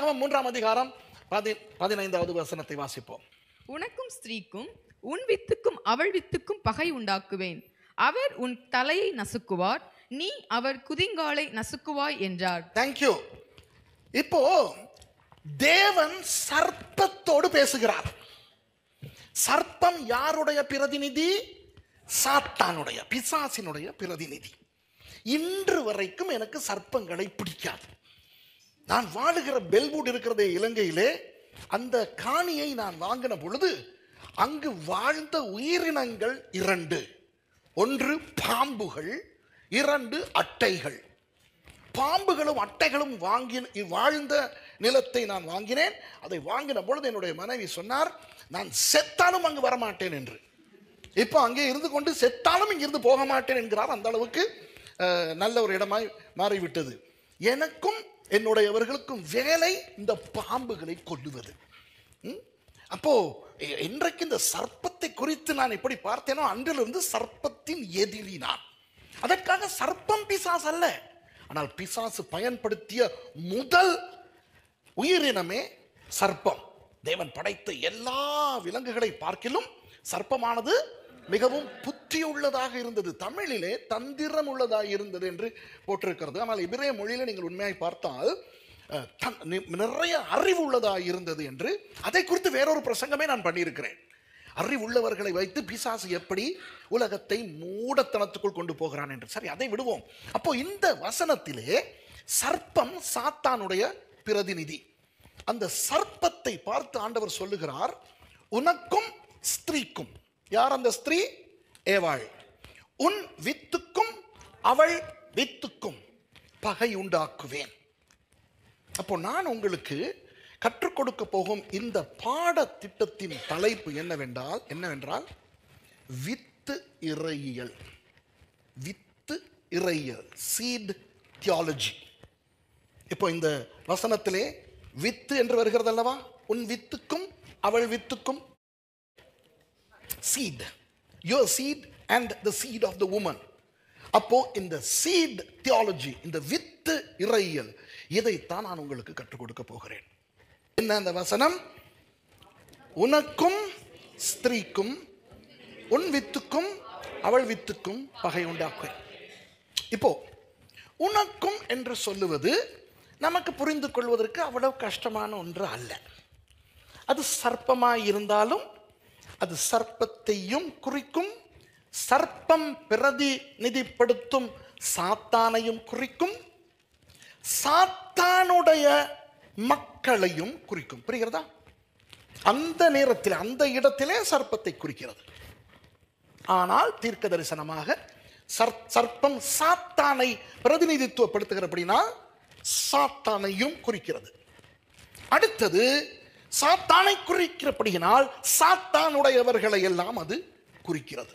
ஆதியாகமம் மூன்றாம் அதிகாரம் பதி பதினைந்தாவது வசனத்தை வாசிப்போம் உனக்கும் ஸ்திரீக்கும் உன் வித்துக்கும் அவள் வித்துக்கும் பகை உண்டாக்குவேன் அவர் உன் தலையை நசுக்குவார் நீ அவர் குதிங்காலை நசுக்குவாய் என்றார் தேங்க்யூ இப்போ தேவன் சர்ப்பத்தோடு பேசுகிறார் சர்ப்பம் யாருடைய பிரதிநிதி சாத்தானுடைய பிசாசினுடைய பிரதிநிதி இன்று வரைக்கும் எனக்கு சர்ப்பங்களை பிடிக்காது நான் வாழுகிற பெல்வுட் இருக்கிறதே இலங்கையிலே அந்த காணியை நான் வாங்கின பொழுது அங்கு வாழ்ந்த உயிரினங்கள் இரண்டு ஒன்று பாம்புகள் இரண்டு அட்டைகள் பாம்புகளும் அட்டைகளும் வாங்கி வாழ்ந்த நிலத்தை நான் வாங்கினேன் அதை வாங்கின பொழுது என்னுடைய மனைவி சொன்னார் நான் செத்தாலும் அங்கு வரமாட்டேன் என்று இப்போ அங்கே இருந்து கொண்டு செத்தாலும் இங்கிருந்து போக மாட்டேன் என்கிறார் அந்த அளவுக்கு அஹ், நல்ல ஒரு இடமாய் மாறிவிட்டது எனக்கும் என்னுடையவர்களுக்கும் வேலை இந்த பாம்புகளை கொல்லுவது ம்? அப்போ இ- இன்றைக்கு இந்த சர்ப்பத்தை குறித்து நான் எப்படி பார்த்தேனோ அன்றிலிருந்து சர்ப்பத்தின் எதிரி நான் அதற்காக சர்ப்பம் பிசாஸ் அல்ல ஆனால் பிசாசு பயன்படுத்திய முதல் உயிரினமே சர்ப்பம் தேவன் படைத்த எல்லா விலங்குகளை பார்க்கிலும் சர்ப்பமானது மிகவும் புத்தியுள்ளதாக இருந்தது தமிழிலே தந்திரம் உள்ளதாக இருந்தது என்று போட்டிருக்கிறது ஆனால் இபிரே மொழியில நீங்கள் உண்மையாய் பார்த்தால் அஹ், தன்- நி- நிறைய அறிவு உள்ளதாக இருந்தது என்று அதை குறித்து வேறொரு பிரசங்கமே நான் பண்ணியிருக்கிறேன் அறிவுள்ளவர்களை வைத்து பிசாசு எப்படி உலகத்தை மூடத்தனத்துக்குள் கொண்டு போகிறான் என்று சரி அதை விடுவோம் அப்போ இந்த வசனத்திலே சர்ப்பம் சாத்தானுடைய பிரதிநிதி அந்த சர்ப்பத்தை பார்த்து ஆண்டவர் சொல்லுகிறார் உனக்கும் ஸ்திரீக்கும் யார் அந்த ஸ்திரீ ஏவாள் உன் வித்துக்கும் அவள் வித்துக்கும் பகை உண்டாக்குவேன் அப்போ நான் உங்களுக்கு கற்றுக் கொடுக்க போகும் இந்த பாடத்திட்டத்தின் தலைப்பு என்னவென்றால் என்னவென்றால் வித்து இறையியல் வித்து இறையியல் சீட் தியாலஜி இப்போ இந்த வசனத்திலே வித்து என்று வருகிறது அல்லவா உன் வித்துக்கும் அவள் வித்துக்கும் seat your seat and the seat of the woman அப்போ இந்த சீட் தியாலஜி இந்த வித்து இறையியல் இதைத்தான் நான் உங்களுக்கு கற்றுக் கொடுக்க போகிறேன் என்ன அந்த வசனம் உனக்கும் ஸ்திரீக்கும் உன் வித்துக்கும் அவள் வித்துக்கும் பகை உண்டாக்குவேன் இப்போ உனக்கும் என்று சொல்லுவது நமக்கு புரிந்து கொள்வதற்கு அவ்வளவு கஷ்டமான ஒன்று அல்ல அது சர்ப்பமாய் இருந்தாலும் அது சர்ப்பத்தையும் குறிக்கும் சர்ப்பம் பிரதிநிதிப்படுத்தும் சாத்தானையும் குறிக்கும் சாத்தானுடைய மக்களையும் குறிக்கும் புரிகிறதா அந்த நேரத்தில் அந்த இடத்திலே சர்ப்பத்தை குறிக்கிறது ஆனால் தீர்க்க தரிசனமாக சர்- சர்ப்பம் சாத்தானை பிரதிநிதித்துவப்படுத்துகிறபடினா சாத்தானையும் குறிக்கிறது அடுத்தது சாத்தானை குறிக்கிறபடியினால் சாத்தானுடையவர்களை எல்லாம் அது குறிக்கிறது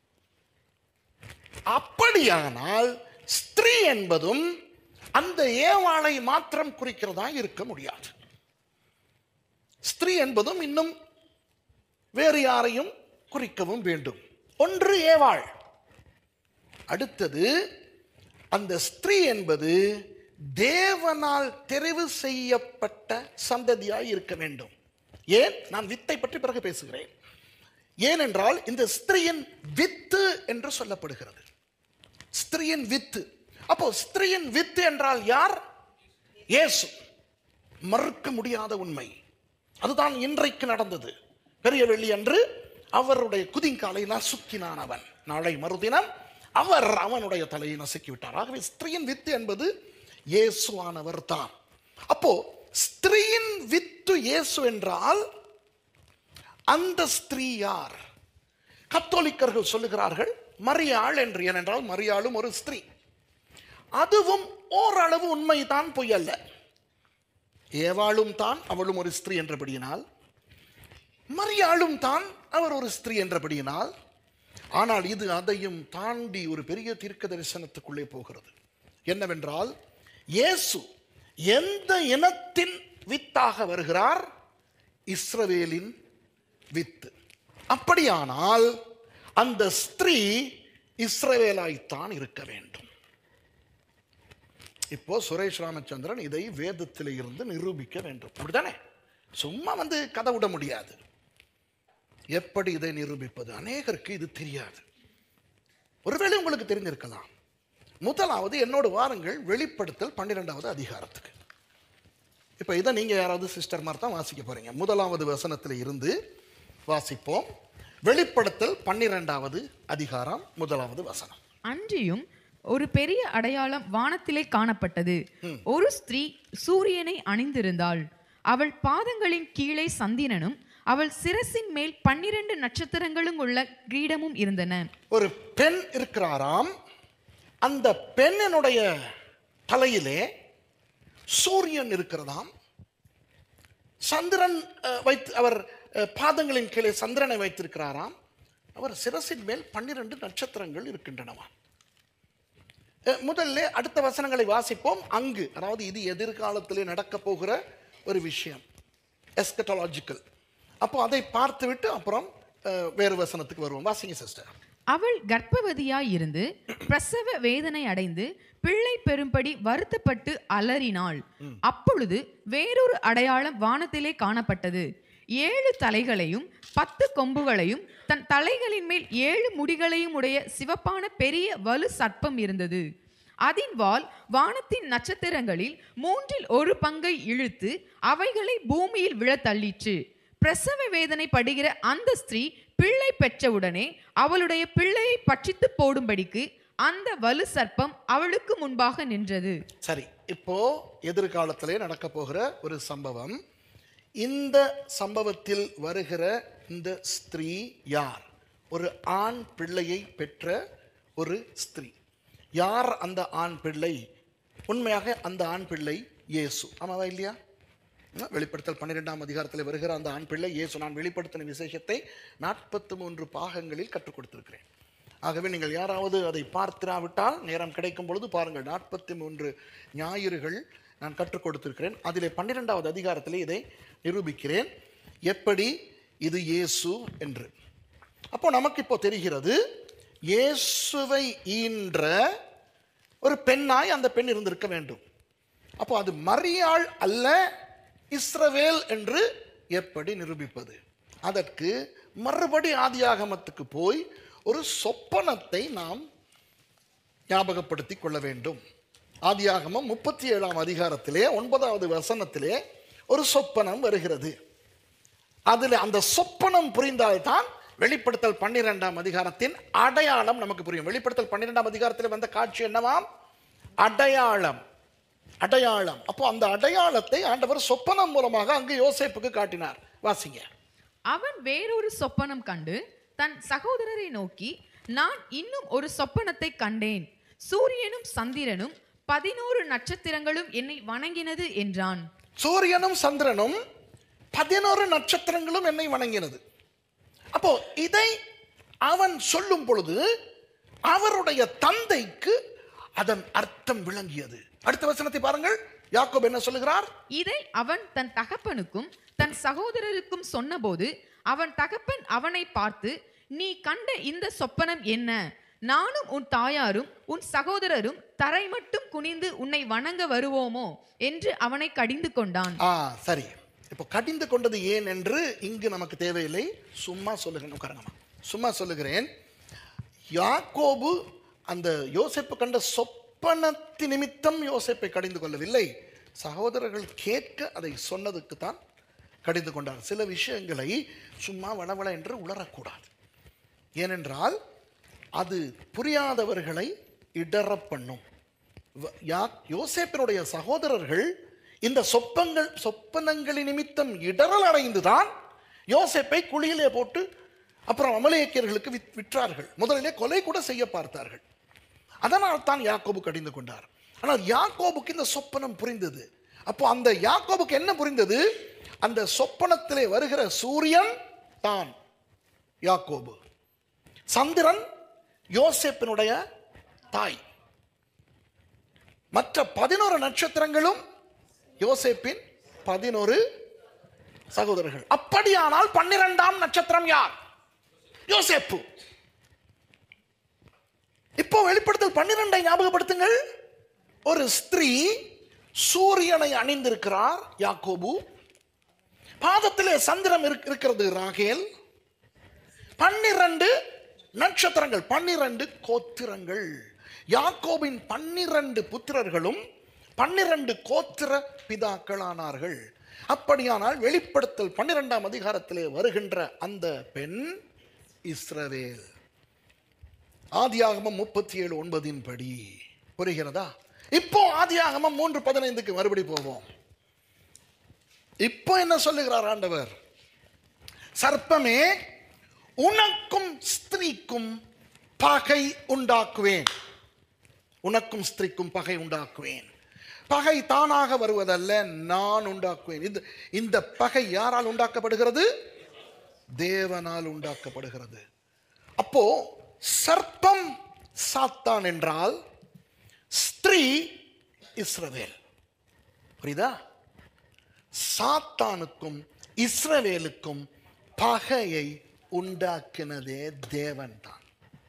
அப்படியானால் ஸ்திரீ என்பதும் அந்த ஏவாளை மாத்திரம் குறிக்கிறதா இருக்க முடியாது ஸ்திரீ என்பதும் இன்னும் வேறு யாரையும் குறிக்கவும் வேண்டும் ஒன்று ஏவாள் அடுத்தது அந்த ஸ்திரீ என்பது தேவனால் தெரிவு செய்யப்பட்ட சந்ததியாய் இருக்க வேண்டும் ஏன் நான் வித்தை பற்றி பிறகு பேசுகிறேன் ஏனென்றால் இந்த ஸ்திரீயின் வித்து என்று சொல்லப்படுகிறது ஸ்திரீயின் வித்து அப்போ ஸ்திரீயின் வித்து என்றால் யார் இயேசு மறுக்க முடியாத உண்மை அதுதான் இன்றைக்கு நடந்தது பெரிய வெள்ளி அன்று அவருடைய குதிங்காலை நசுக்கினான் அவன் நாளை மறுதினம் அவர் அவனுடைய தலையை நசுக்கி விட்டார் ஆகவே ஸ்திரீயின் வித்து என்பது இயேசுவானவர் தான் அப்போ ஸ்திரீயின் வித்து இயேசு என்றால் அந்த ஸ்திரீ யார் கத்தோலிக்கர்கள் சொல்லுகிறார்கள் மரியாள் என்று ஏனென்றால் மரியாளும் ஒரு ஸ்திரீ அதுவும் ஓரளவு உண்மைதான் பொய் அல்ல ஏவாளும் தான் அவளும் ஒரு ஸ்திரீ என்றபடியினால் மரியாளும் தான் அவர் ஒரு ஸ்திரீ என்றபடியினால் ஆனால் இது அதையும் தாண்டி ஒரு பெரிய தீர்க்க தரிசனத்துக்குள்ளே போகிறது என்னவென்றால் இயேசு எந்த இனத்தின் வித்தாக வருகிறார் இஸ்ரவேலின் வித்து அப்படியானால் அந்த ஸ்திரீ இஸ்ரவேலாய்த்தான் இருக்க வேண்டும் இப்போ சுரேஷ் ராமச்சந்திரன் இதை வேதத்தில் இருந்து நிரூபிக்க வேண்டும் அப்படிதானே சும்மா வந்து கதை விட முடியாது எப்படி இதை நிரூபிப்பது அநேகருக்கு இது தெரியாது ஒருவேளை உங்களுக்கு தெரிஞ்சிருக்கலாம் முதலாவது என்னோட வாருங்கள் வெளிப்படுத்தல் பன்னிரெண்டாவது அதிகாரத்துக்கு இப்போ இதை நீங்க யாராவது சிஸ்டர் மாதிரி தான் வாசிக்க போறீங்க முதலாவது வசனத்தில் இருந்து வாசிப்போம் வெளிப்படுத்தல் பன்னிரெண்டாவது அதிகாரம் முதலாவது வசனம் அன்றியும் ஒரு பெரிய அடையாளம் வானத்திலே காணப்பட்டது ஒரு ஸ்திரீ சூரியனை அணிந்திருந்தாள் அவள் பாதங்களின் கீழே சந்திரனும் அவள் சிரசின் மேல் பன்னிரண்டு நட்சத்திரங்களும் உள்ள கிரீடமும் இருந்தன ஒரு பெண் இருக்கிறாராம் அந்த பெண்ணினுடைய தலையிலே சூரியன் இருக்கிறதாம் சந்திரன் அஹ், வைத்து அவர் அஹ், பாதங்களின் கீழே சந்திரனை வைத்திருக்கிறாராம் அவர் சிரசின் மேல் பன்னிரண்டு நட்சத்திரங்கள் இருக்கின்றனவாம் அஹ், முதல்ல அடுத்த வசனங்களை வாசிப்போம் அங்கு அதாவது இது எதிர்காலத்திலே நடக்க போகிற ஒரு விஷயம் எஸ்கட்டாலஜிக்கல் அப்போ அதை பார்த்துவிட்டு அப்புறம் அஹ், வேறு வசனத்துக்கு வருவோம் வாசிங்க சிஸ்டர் அவள் கர்ப்பவதியாய் இருந்து பிரசவ வேதனை அடைந்து பிள்ளை பெறும்படி வருத்தப்பட்டு அலறினாள் அப்பொழுது வேறொரு அடையாளம் வானத்திலே காணப்பட்டது ஏழு தலைகளையும் பத்து கொம்புகளையும் தன் தலைகளின் மேல் ஏழு முடிகளையும் உடைய சிவப்பான பெரிய வலு சர்ப்பம் இருந்தது அதின் வால் வானத்தின் நட்சத்திரங்களில் மூன்றில் ஒரு பங்கை இழுத்து அவைகளை பூமியில் விழத் தள்ளிற்று பிரசவ வேதனை படுகிற அந்த ஸ்திரீ பிள்ளை பெற்றவுடனே அவளுடைய பிள்ளையை பட்சித்து போடும்படிக்கு அந்த வலு சர்ப்பம் அவளுக்கு முன்பாக நின்றது சரி இப்போ எதிர்காலத்திலே நடக்க போகிற ஒரு சம்பவம் இந்த சம்பவத்தில் வருகிற இந்த ஸ்திரீ யார் ஒரு ஆண் பிள்ளையை பெற்ற ஒரு ஸ்திரீ யார் அந்த ஆண் பிள்ளை உண்மையாக அந்த ஆண் பிள்ளை இயேசு ஆமாவா இல்லையா ஆ, வெளிப்படுத்தல் பன்னிரெண்டாம் அதிகாரத்தில் வருகிற அந்த ஆண் பிள்ளை இயேசு நான் வெளிப்படுத்தின விசேஷத்தை நாற்பத்தி மூன்று பாகங்களில் கற்றுக் கொடுத்திருக்கிறேன் ஆகவே நீங்கள் யாராவது அதை பார்த்திராவிட்டால் நேரம் கிடைக்கும் பொழுது பாருங்கள் நாற்பத்தி மூன்று ஞாயிறுகள் நான் கற்றுக் கொடுத்திருக்கிறேன் அதிலே பன்னிரெண்டாவது அதிகாரத்திலே இதை நிரூபிக்கிறேன் எப்படி இது இயேசு என்று அப்போ நமக்கு இப்போ தெரிகிறது இயேசுவை ஈன்ற ஒரு பெண்ணாய் அந்த பெண் இருந்திருக்க வேண்டும் அப்போ அது மரியாள் அல்ல இஸ்ரவேல் என்று எப்படி நிரூபிப்பது அதற்கு மறுபடி ஆதியாகமத்துக்கு போய் ஒரு சொப்பனத்தை நாம் ஞாபகப்படுத்தி கொள்ள வேண்டும் ஆதியாகமம் முப்பத்தி ஏழாம் அதிகாரத்திலே ஒன்பதாவது வசனத்திலே ஒரு சொப்பனம் வருகிறது அதில் அந்த சொப்பனம் புரிந்தால்தான் வெளிப்படுத்தல் பன்னிரெண்டாம் அதிகாரத்தின் அடையாளம் நமக்கு புரியும் வெளிப்படுத்தல் பன்னிரெண்டாம் அதிகாரத்தில் வந்த காட்சி என்னவாம் அடையாளம் அடையாளம் அப்போ அந்த அடையாளத்தை ஆண்டவர் சொப்பனம் மூலமாக அங்கு யோசேப்புக்கு காட்டினார் வாசிங்க அவன் வேறொரு சொப்பனம் கண்டு தன் சகோதரரை நோக்கி நான் இன்னும் ஒரு சொப்பனத்தை கண்டேன் சூரியனும் சந்திரனும் பதினோரு நட்சத்திரங்களும் என்னை வணங்கினது என்றான் சூரியனும் சந்திரனும் பதினோரு நட்சத்திரங்களும் என்னை வணங்கினது அப்போ இதை அவன் சொல்லும் பொழுது அவருடைய தந்தைக்கு அதன் அர்த்தம் விளங்கியது அடுத்த வசனத்தை பாருங்கள் யாக்கோப் என்ன சொல்லுகிறார் இதை அவன் தன் தகப்பனுக்கும் தன் சகோதரருக்கும் சொன்னபோது அவன் தகப்பன் அவனை பார்த்து நீ கண்ட இந்த சொப்பனம் என்ன நானும் உன் தாயாரும் உன் சகோதரரும் தரை மட்டும் குனிந்து உன்னை வணங்க வருவோமோ என்று அவனை கடிந்து கொண்டான் ஆ சரி இப்போ கடிந்து கொண்டது ஏன் என்று இங்கு நமக்கு தேவையில்லை சும்மா சொல்லுகிறேன் உட்காருங்கம்மா சும்மா சொல்லுகிறேன் யாக்கோபு அந்த யோசேப்பு கண்ட சொப்பனத்து நிமித்தம் யோசேப்பை கடிந்து கொள்ளவில்லை சகோதரர்கள் கேட்க அதை சொன்னதுக்கு தான் கடிந்து கொண்டார் சில விஷயங்களை சும்மா வளவள என்று உளரக்கூடாது ஏனென்றால் அது புரியாதவர்களை இடற பண்ணும் வ- யா- யோசேப்பினுடைய சகோதரர்கள் இந்த சொப்பங்கள் சொப்பனங்களின் நிமித்தம் இடரல் அடைந்துதான் யோசேப்பை குழியிலே போட்டு அப்புறம் அமலேக்கியர்களுக்கு வித் விற்றார்கள் முதலிலே கொலை கூட செய்ய பார்த்தார்கள் அதனால் தான் யாக்கோபு கடிந்து கொண்டார் ஆனால் யாக்கோபுக்கு இந்த சொப்பனம் புரிந்தது அப்போ அந்த யாக்கோபுக்கு என்ன புரிந்தது அந்த சொப்பனத்திலே வருகிற சூரியன் தான் யாக்கோபு சந்திரன் யோசேப்பினுடைய தாய் மற்ற பதினோரு நட்சத்திரங்களும் யோசேப்பின் பதினோரு சகோதரர்கள் அப்படியானால் பன்னிரெண்டாம் நட்சத்திரம் யார் யோசேப்பு இப்போ வெளிப்படுத்தல் பன்னிரெண்டை ஞாபகப்படுத்துங்கள் ஒரு ஸ்திரீ சூரியனை அணிந்திருக்கிறார் யாக்கோபு பாதத்திலே சந்திரம் இருக்- இருக்கிறது ராகேல் பன்னிரண்டு நட்சத்திரங்கள் பன்னிரண்டு கோத்திரங்கள் யாக்கோபின் பன்னிரண்டு புத்திரர்களும் பன்னிரண்டு கோத்திர பிதாக்களானார்கள் அப்படியானால் வெளிப்படுத்தல் பன்னிரெண்டாம் அதிகாரத்திலே வருகின்ற அந்த பெண் இஸ்ரவேல் ஆதியாகமம் முப்பத்தி ஏழு ஒன்பதின் படி புரிகிறதா இப்போ ஆதியாகமம் மூன்று பதினைந்துக்கு மறுபடி போவோம் இப்போ என்ன சொல்லுகிறார் ஆண்டவர் சர்ப்பமே உனக்கும் ஸ்திரீக்கும் பகை உண்டாக்குவேன் உனக்கும் ஸ்திரீக்கும் பகை உண்டாக்குவேன் பகை தானாக வருவதல்ல நான் உண்டாக்குவேன் இந்த இந்த பகை யாரால் உண்டாக்கப்படுகிறது தேவனால் உண்டாக்கப்படுகிறது அப்போ சர்ப்பம் சாத்தான் என்றால் ஸ்திரீ இஸ்ரவேல் புரியுதா சாத்தானுக்கும் இஸ்ரவேலுக்கும் பகையை உண்டாக்கினதே தேவன் தான்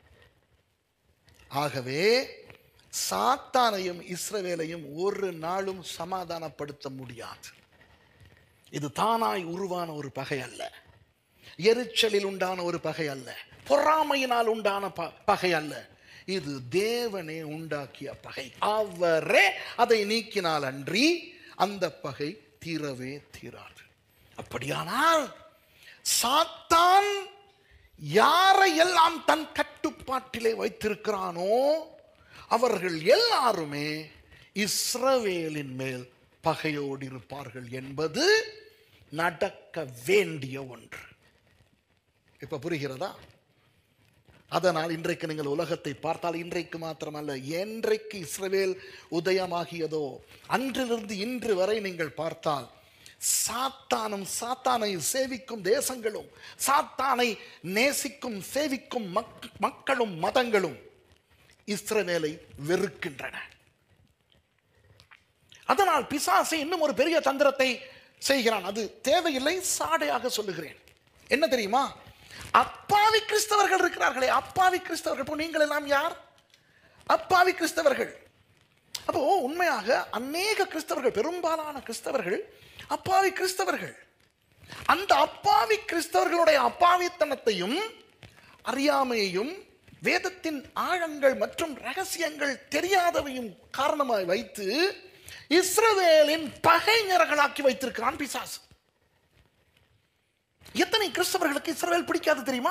ஆகவே சாத்தானையும் இஸ்ரவேலையும் ஒரு நாளும் சமாதானப்படுத்த முடியாது இது தானாய் உருவான ஒரு பகை அல்ல எரிச்சலில் உண்டான ஒரு பகை அல்ல பொறாமையினால் உண்டான ப- பகை அல்ல இது தேவனே உண்டாக்கிய பகை அவரே அதை நீக்கினால் அன்றி அந்த பகை தீரவே தீராது அப்படியானால் சாத்தான் யாரையெல்லாம் தன் கட்டுப்பாட்டிலே வைத்திருக்கிறானோ அவர்கள் எல்லாருமே இஸ்ரவேலின் மேல் பகையோடு இருப்பார்கள் என்பது நடக்க வேண்டிய ஒன்று இப்ப புரிகிறதா அதனால் இன்றைக்கு நீங்கள் உலகத்தை பார்த்தால் இன்றைக்கு மாத்திரமல்ல என்றைக்கு இஸ்ரவேல் உதயமாகியதோ அன்றிலிருந்து இன்று வரை நீங்கள் பார்த்தால் சாத்தானும் சாத்தானை சேவிக்கும் தேசங்களும் சாத்தானை நேசிக்கும் சேவிக்கும் மக்- மக்களும் மதங்களும் இஸ்ரவேலை வெறுக்கின்றன அதனால் பிசாசு இன்னும் ஒரு பெரிய தந்திரத்தை செய்கிறான் அது தேவையில்லை சாடையாக சொல்லுகிறேன் என்ன தெரியுமா அப்பாவி கிறிஸ்தவர்கள் இருக்கிறார்களே அப்பாவி கிறிஸ்தவர்கள் இப்போ நீங்கள் எல்லாம் யார் அப்பாவி கிறிஸ்தவர்கள் அப்போ உண்மையாக அநேக கிறிஸ்தவர்கள் பெரும்பாலான கிறிஸ்தவர்கள் அப்பாவி கிறிஸ்தவர்கள் அந்த அப்பாவி கிறிஸ்தவர்களுடைய அப்பாவித்தனத்தையும் அறியாமையையும் வேதத்தின் ஆழங்கள் மற்றும் ரகசியங்கள் தெரியாதவையும் காரணமாய் வைத்து இஸ்ரவேலின் பகைஞர்களாக்கி வைத்திருக்கிறான் பிசாசு எத்தனை கிறிஸ்தவர்களுக்கு இஸ்ரவேல் பிடிக்காது தெரியுமா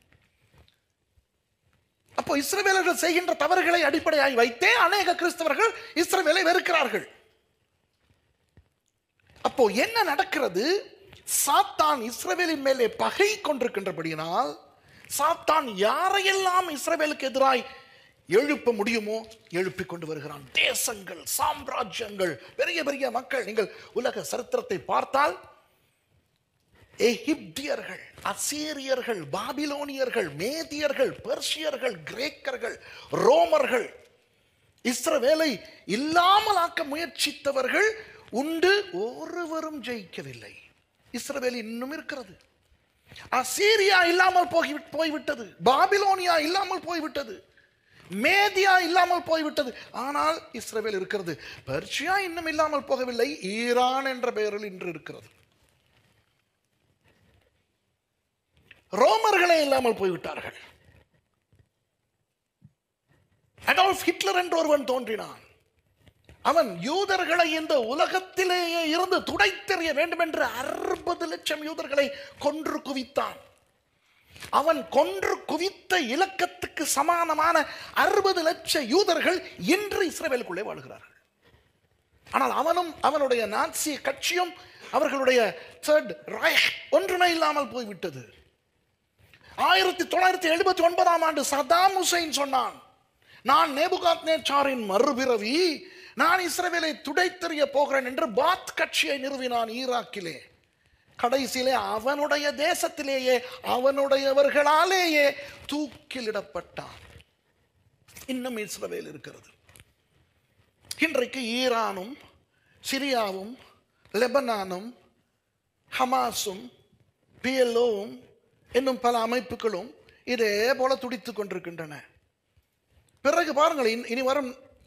அப்போ இஸ்ரவேலர்கள் செய்கின்ற தவறுகளை அடிப்படையாய் வைத்தே அநேக கிறிஸ்தவர்கள் இஸ்ரவேலை வெறுக்கிறார்கள் அப்போ என்ன நடக்கிறது சாத்தான் இஸ்ரவேலின் மேலே பகை கொண்டிருக்கின்றபடியினால் சாத்தான் யாரையெல்லாம் இஸ்ரவேலுக்கு எதிராய் எழுப்ப முடியுமோ எழுப்பிக் கொண்டு வருகிறான் தேசங்கள் சாம்ராஜ்யங்கள் பெரிய பெரிய மக்கள் நீங்கள் உலக சரித்திரத்தை பார்த்தால் எகிப்தியர்கள் அசீரியர்கள் பாபிலோனியர்கள் மேதியர்கள் பெர்ஷியர்கள் கிரேக்கர்கள் ரோமர்கள் இஸ்ரவேலை இல்லாமல் ஆக்க முயற்சித்தவர்கள் உண்டு ஒருவரும் ஜெயிக்கவில்லை இஸ்ரவேல் இன்னும் இருக்கிறது அசீரியா இல்லாமல் போய் போய்விட்டது பாபிலோனியா இல்லாமல் போய்விட்டது மேதியா இல்லாமல் போய்விட்டது ஆனால் இஸ்ரவேல் இருக்கிறது பெர்ஷியா இன்னும் இல்லாமல் போகவில்லை ஈரான் என்ற பெயரில் இன்று இருக்கிறது ரோமர்களே இல்லாமல் போய்விட்டார்கள் அடால்ஃப் ஹிட்லர் என்று ஒருவன் தோன்றினான் அவன் யூதர்களை இந்த உலகத்திலேயே இருந்து துடைத்தெறிய வேண்டும் என்று அறுபது லட்சம் யூதர்களை கொன்று குவித்தான் அவன் கொன்று குவித்த இலக்கத்துக்கு சமானமான அறுபது லட்ச யூதர்கள் இன்று இஸ்ரவேலுக்குள்ளே வாழ்கிறார்கள் ஆனால் அவனும் அவனுடைய நாட்சிய கட்சியும் அவர்களுடைய third Reich ஒன்றுமே இல்லாமல் போய்விட்டது ஆயிரத்தி தொள்ளாயிரத்தி எழுபத்தி ஒன்பதாம் ஆண்டு சதாம் ஹுசைன் சொன்னான் நான் நேபுகாத் நேச்சாரின் மறுபிறவி நான் இஸ்ரவேலை துடைத்தெறிய போகிறேன் என்று பாத் கட்சியை நிறுவினான் ஈராக்கிலே கடைசியிலே அவனுடைய தேசத்திலேயே அவனுடையவர்களாலேயே தூக்கிலிடப்பட்டான் இன்னும் இஸ்ரவேல் இருக்கிறது இன்றைக்கு ஈரானும் சிரியாவும் லெபனானும் ஹமாஸும் பிஎல்ஓவும் இன்னும் பல அமைப்புகளும் இதே போல துடித்துக் கொண்டிருக்கின்றன பிறகு பாருங்கள் இனி- இனி வரும்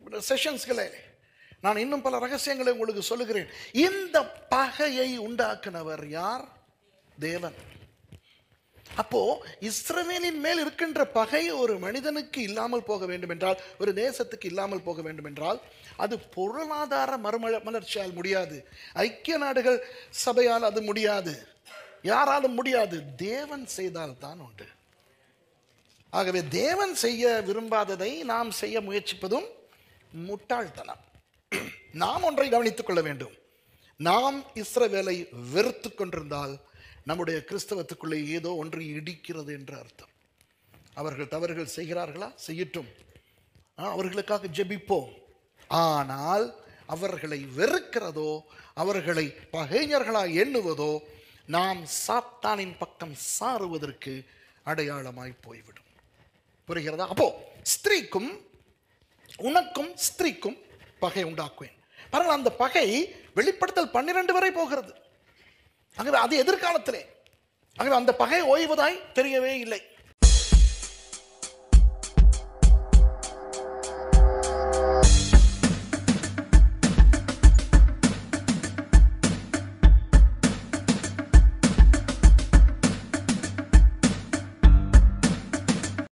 செஷன்ஸ்களே நான் இன்னும் பல ரகசியங்களை உங்களுக்கு சொல்லுகிறேன் இந்த பகையை உண்டாக்குனவர் யார் தேவன் அப்போ இஸ்ரவேலின் மேல் இருக்கின்ற பகை ஒரு மனிதனுக்கு இல்லாமல் போக வேண்டும் என்றால் ஒரு தேசத்துக்கு இல்லாமல் போக வேண்டும் என்றால் அது பொருளாதார மறுமல மலர்ச்சியால் முடியாது ஐக்கிய நாடுகள் சபையால் அது முடியாது யாராலும் முடியாது தேவன் செய்தால் தான் உண்டு ஆகவே தேவன் செய்ய விரும்பாததை நாம் செய்ய முயற்சிப்பதும் முட்டாள்தனம் நாம் ஒன்றை கவனித்துக் கொள்ள வேண்டும் நாம் இஸ்ரவேலை வெறுத்து கொண்டிருந்தால் நம்முடைய கிறிஸ்தவத்துக்குள்ளே ஏதோ ஒன்று இடிக்கிறது என்று அர்த்தம் அவர்கள் தவறுகள் செய்கிறார்களா செய்யட்டும் ஆ, அவர்களுக்காக ஜெபிப்போம் ஆனால் அவர்களை வெறுக்கிறதோ அவர்களை பகைஞர்களாய் எண்ணுவதோ நாம் சாத்தானின் பக்கம் சாருவதற்கு அடையாளமாய் போய்விடும் புரிகிறதா அப்போ ஸ்திரீக்கும் உனக்கும் ஸ்திரீக்கும் பகை உண்டாக்குவேன் பாருங்கள் அந்த பகை வெளிப்படுத்தல் பன்னிரண்டு வரை போகிறது ஆகவே அது எதிர்காலத்திலே ஆகவே அந்த பகை ஓய்வதாய் தெரியவே இல்லை